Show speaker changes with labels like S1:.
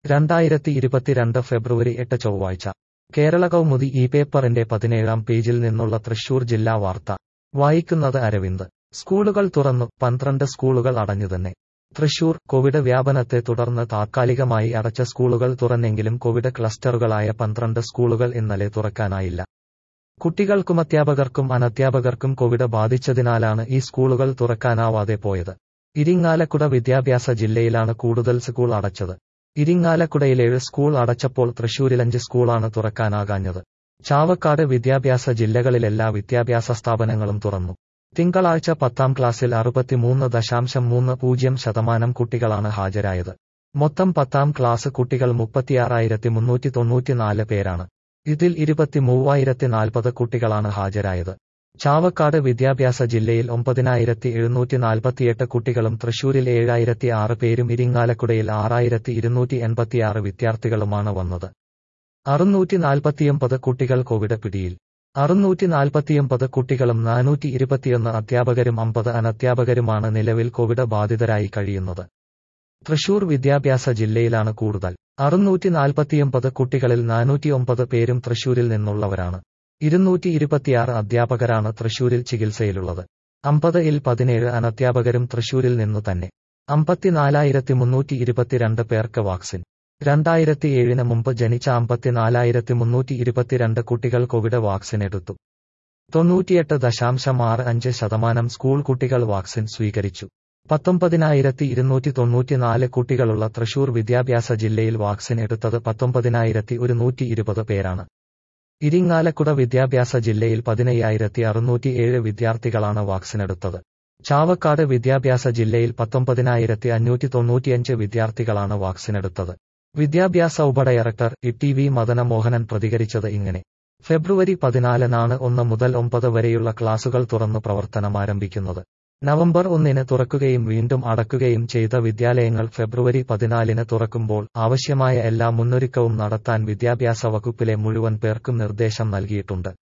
S1: രണ്ടായിരത്തി ഇരുപത്തിരണ്ട് ഫെബ്രുവരി എട്ട് ചൊവ്വാഴ്ച കേരള കൗമുദി ഈ പേപ്പറിന്റെ പതിനേഴാം പേജിൽ നിന്നുള്ള തൃശൂർ ജില്ലാ വാർത്ത വായിക്കുന്നത് അരവിന്ദ് സ്കൂളുകൾ തുറന്നു പന്ത്രണ്ട് സ്കൂളുകൾ അടഞ്ഞുതന്നെ തൃശൂർ കോവിഡ് വ്യാപനത്തെ തുടർന്ന് താത്കാലികമായി അടച്ച സ്കൂളുകൾ തുറന്നെങ്കിലും കോവിഡ് ക്ലസ്റ്ററുകളായ പന്ത്രണ്ട് സ്കൂളുകൾ ഇന്നലെ തുറക്കാനായില്ല കുട്ടികൾക്കും അധ്യാപകർക്കും അനധ്യാപകർക്കും കോവിഡ് ബാധിച്ചതിനാലാണ് ഈ സ്കൂളുകൾ തുറക്കാനാവാതെ പോയത് ഇരിങ്ങാലക്കുട വിദ്യാഭ്യാസ ജില്ലയിലാണ് കൂടുതൽ സ്കൂൾ അടച്ചത് ഇരിങ്ങാലക്കുടയിൽ ഏഴ് സ്കൂൾ അടച്ചപ്പോൾ തൃശൂരിൽ അഞ്ച് സ്കൂളാണ് തുറക്കാനാകാഞ്ഞത് ചാവക്കാട് വിദ്യാഭ്യാസ ജില്ലകളിലെല്ലാ വിദ്യാഭ്യാസ സ്ഥാപനങ്ങളും തുറന്നു തിങ്കളാഴ്ച പത്താം ക്ലാസ്സിൽ അറുപത്തിമൂന്ന് ദശാംശം മൂന്ന് പൂജ്യം ശതമാനം കുട്ടികളാണ് ഹാജരായത് മൊത്തം പത്താം ക്ലാസ് കുട്ടികൾ മുപ്പത്തിയാറായിരത്തി മുന്നൂറ്റി തൊണ്ണൂറ്റിനാല് പേരാണ് ഇതിൽ ഇരുപത്തി മൂവായിരത്തി നാൽപ്പത് കുട്ടികളാണ് ഹാജരായത് ചാവക്കാട് വിദ്യാഭ്യാസ ജില്ലയിൽ ഒമ്പതിനായിരത്തി എഴുന്നൂറ്റി നാൽപ്പത്തിയെട്ട് കുട്ടികളും തൃശൂരിൽ ഏഴായിരത്തി ആറ് പേരും ഇരിങ്ങാലക്കുടയിൽ ആറായിരത്തി ഇരുന്നൂറ്റി എൺപത്തിയാറ് വിദ്യാർത്ഥികളുമാണ് വന്നത് അറുന്നൂറ്റി നാൽപ്പത്തിയൊമ്പത് കുട്ടികൾ കോവിഡ് പിടിയിൽ അറുന്നൂറ്റി നാൽപ്പത്തിയൊമ്പത് കുട്ടികളും നാനൂറ്റി ഇരുപത്തിയൊന്ന് അധ്യാപകരും അമ്പത് അനധ്യാപകരുമാണ് നിലവിൽ കോവിഡ് ബാധിതരായി കഴിയുന്നത് തൃശൂർ വിദ്യാഭ്യാസ ജില്ലയിലാണ് കൂടുതൽ അറുന്നൂറ്റി നാൽപ്പത്തിയൊമ്പത് കുട്ടികളിൽ നാനൂറ്റിയൊമ്പത് പേരും തൃശൂരിൽ നിന്നുള്ളവരാണ് ഇരുന്നൂറ്റി ഇരുപത്തിയാറ് അധ്യാപകരാണ് തൃശൂരിൽ ചികിത്സയിലുള്ളത് അമ്പത് ഇൽ പതിനേഴ് അനധ്യാപകരും തൃശൂരിൽ നിന്നു തന്നെ അമ്പത്തിനാലായിരത്തി മുന്നൂറ്റി ഇരുപത്തിരണ്ട് പേർക്ക് വാക്സിൻ രണ്ടായിരത്തി ഏഴിന് മുമ്പ് ജനിച്ച അമ്പത്തിനാലായിരത്തി മുന്നൂറ്റി ഇരുപത്തിരണ്ട് കുട്ടികൾ കോവിഡ് വാക്സിൻ എടുത്തു തൊണ്ണൂറ്റിയെട്ട് ദശാംശം ആറ് അഞ്ച് ശതമാനം സ്കൂൾ കുട്ടികൾ വാക്സിൻ സ്വീകരിച്ചു പത്തൊമ്പതിനായിരത്തി ഇരുന്നൂറ്റി തൊണ്ണൂറ്റിനാല് കുട്ടികളുള്ള തൃശൂർ വിദ്യാഭ്യാസ ജില്ലയിൽ വാക്സിൻ എടുത്തത് പത്തൊമ്പതിനായിരത്തി ഒരുന്നൂറ്റി ഇരുപത് പേരാണ് ഇരിങ്ങാലക്കുട വിദ്യാഭ്യാസ ജില്ലയിൽ പതിനയ്യായിരത്തി അറുന്നൂറ്റി ഏഴ് വിദ്യാർത്ഥികളാണ് വാക്സിനെടുത്തത് ചാവക്കാട് വിദ്യാഭ്യാസ ജില്ലയിൽ പത്തൊമ്പതിനായിരത്തി അഞ്ഞൂറ്റി തൊണ്ണൂറ്റിയഞ്ച് വിദ്യാർത്ഥികളാണ് വാക്സിനെടുത്തത് വിദ്യാഭ്യാസ ഉപഡയറക്ടർ ഇ ടി വി മദനമോഹനൻ പ്രതികരിച്ചത് ഇങ്ങനെ ഫെബ്രുവരി പതിനാലിനാണ് ഒന്ന് മുതൽ ഒമ്പത് വരെയുള്ള ക്ലാസുകൾ തുറന്നു പ്രവർത്തനമാരംഭിക്കുന്നത് നവംബർ ഒന്നിന് തുറക്കുകയും വീണ്ടും അടക്കുകയും ചെയ്ത വിദ്യാലയങ്ങൾ ഫെബ്രുവരി പതിനാലിന് തുറക്കുമ്പോൾ ആവശ്യമായ എല്ലാ മുന്നൊരുക്കവും നടത്താൻ വിദ്യാഭ്യാസ വകുപ്പിലെ മുഴുവൻ പേർക്കും നിർദ്ദേശം നൽകിയിട്ടുണ്ട്